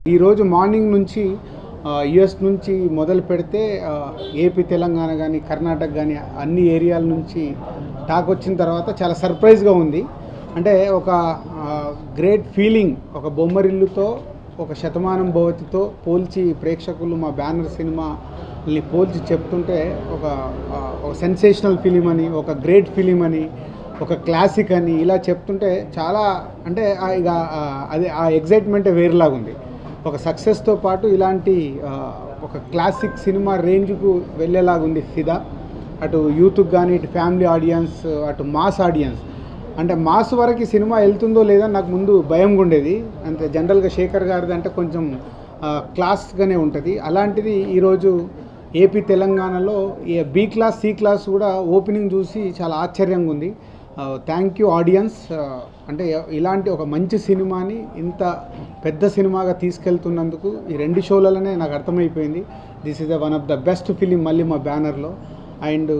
ఈరోజు మార్నింగ్ నుంచి యుఎస్ నుంచి మొదలు పెడితే ఆ, ఏపీ తెలంగాణ కానీ కర్ణాటక కానీ అన్ని ఏరియాల నుంచి టాక్ వచ్చిన తర్వాత చాలా సర్ప్రైజ్గా ఉంది అంటే ఒక గ్రేట్ ఫీలింగ్ ఒక బొమ్మరిల్లుతో ఒక శతమానం భవతితో పోల్చి ప్రేక్షకులు మా బ్యానర్ సినిమాని పోల్చి చెప్తుంటే ఒక ఆ, ఒక సెన్సేషనల్ ఫిలిం అని ఒక గ్రేట్ ఫిలిం అని ఒక క్లాసిక్ అని ఇలా చెప్తుంటే చాలా అంటే ఆ ఇక ఆ, అది ఆ ఎగ్జైట్మెంటే వేరేలాగా ఉంది ఒక సక్సెస్తో పాటు ఇలాంటి ఆ, ఒక క్లాసిక్ సినిమా రేంజ్కు వెళ్ళేలాగా ఉంది ఫిదా అటు యూత్కి కానీ ఇటు ఫ్యామిలీ ఆడియన్స్ అటు మాస్ ఆడియన్స్ అంటే మాస్ వరకు ఈ సినిమా వెళ్తుందో లేదో నాకు ముందు భయం ఉండేది అంటే జనరల్గా శేఖర్ గారిది అంటే కొంచెం ఆ, క్లాస్గానే ఉంటుంది అలాంటిది ఈరోజు ఏపీ తెలంగాణలో బి క్లాస్ సి క్లాస్ కూడా ఓపెనింగ్ చూసి చాలా ఆశ్చర్యంగా ఉంది థ్యాంక్ యూ ఆడియన్స్ అంటే ఇలాంటి ఒక మంచి సినిమాని ఇంత పెద్ద సినిమాగా తీసుకెళ్తున్నందుకు ఈ రెండు షోలలోనే నాకు అర్థమైపోయింది this is the one of the best film మళ్ళీ మా బ్యానర్లో and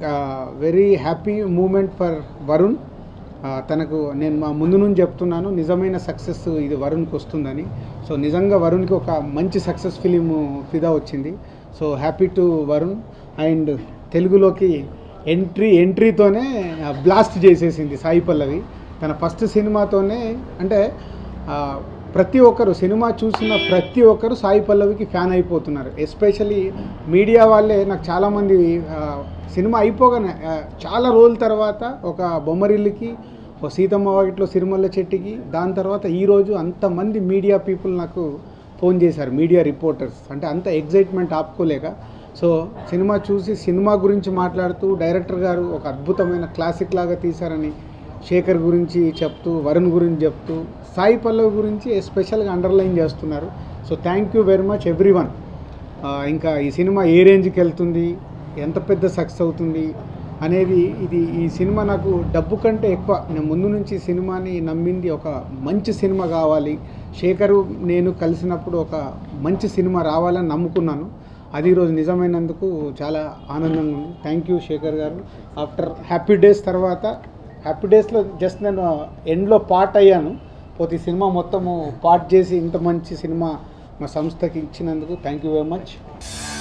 very happy moment for Varun ఆ, తనకు నేను మా ముందు నుంచి చెప్తున్నాను నిజమైన సక్సెస్ ఇది వరుణ్కి వస్తుందని సో నిజంగా వరుణ్కి ఒక మంచి సక్సెస్ ఫిలిం ఫిదా వచ్చింది so happy to Varun and తెలుగులోకి ఎంట్రీ ఎంట్రీతోనే బ్లాస్ట్ చేసేసింది సాయి పల్లవి తన ఫస్ట్ సినిమాతోనే అంటే ఆ, ప్రతి ఒక్కరు సినిమా చూసిన ప్రతి ఒక్కరు సాయి పల్లవికి ఫ్యాన్ అయిపోతున్నారు ఎస్పెషల్లీ మీడియా వాళ్ళే నాకు చాలామంది ఆ, సినిమా అయిపోగానే ఆ, చాలా రోజుల తర్వాత ఒక బొమ్మరిల్లుకి ఒక సీతమ్మ వాకిట్లో సిరిమల్ల చెట్టుకి దాని తర్వాత ఈరోజు అంతమంది మీడియా పీపుల్ నాకు ఫోన్ చేశారు మీడియా రిపోర్టర్స్ అంటే అంత ఎగ్జైట్మెంట్ ఆపుకోలేక సో సినిమా చూసి సినిమా గురించి మాట్లాడుతూ డైరెక్టర్ గారు ఒక అద్భుతమైన క్లాసిక్ లాగా తీశారని శేఖర్ గురించి చెప్తూ వరుణ్ గురించి చెప్తూ సాయి పల్లవి గురించి స్పెషల్గా అండర్లైన్ చేస్తున్నారు so thank you very much everyone ఇంకా ఈ సినిమా ఏ రేంజ్కి వెళ్తుంది ఎంత పెద్ద సక్సెస్ అవుతుంది అనేది ఇది ఈ సినిమా నాకు డబ్బు కంటే ఎక్కువ నేను ముందు నుంచి ఈ సినిమాని నమ్మింది ఒక మంచి సినిమా కావాలి శేఖరు నేను కలిసినప్పుడు ఒక మంచి సినిమా రావాలని నమ్ముకున్నాను అది ఈరోజు నిజమైనందుకు చాలా ఆనందంగా ఉంది thank you Shekhar garu after happy days తర్వాత హ్యాపీ డేస్లో జస్ట్ నేను ఎండ్లో పార్ట్ అయ్యాను పోతే ఈ సినిమా మొత్తము పార్ట్ చేసి ఇంత మంచి సినిమా మా సంస్థకి ఇచ్చినందుకు థ్యాంక్ యూ వెరీ మచ్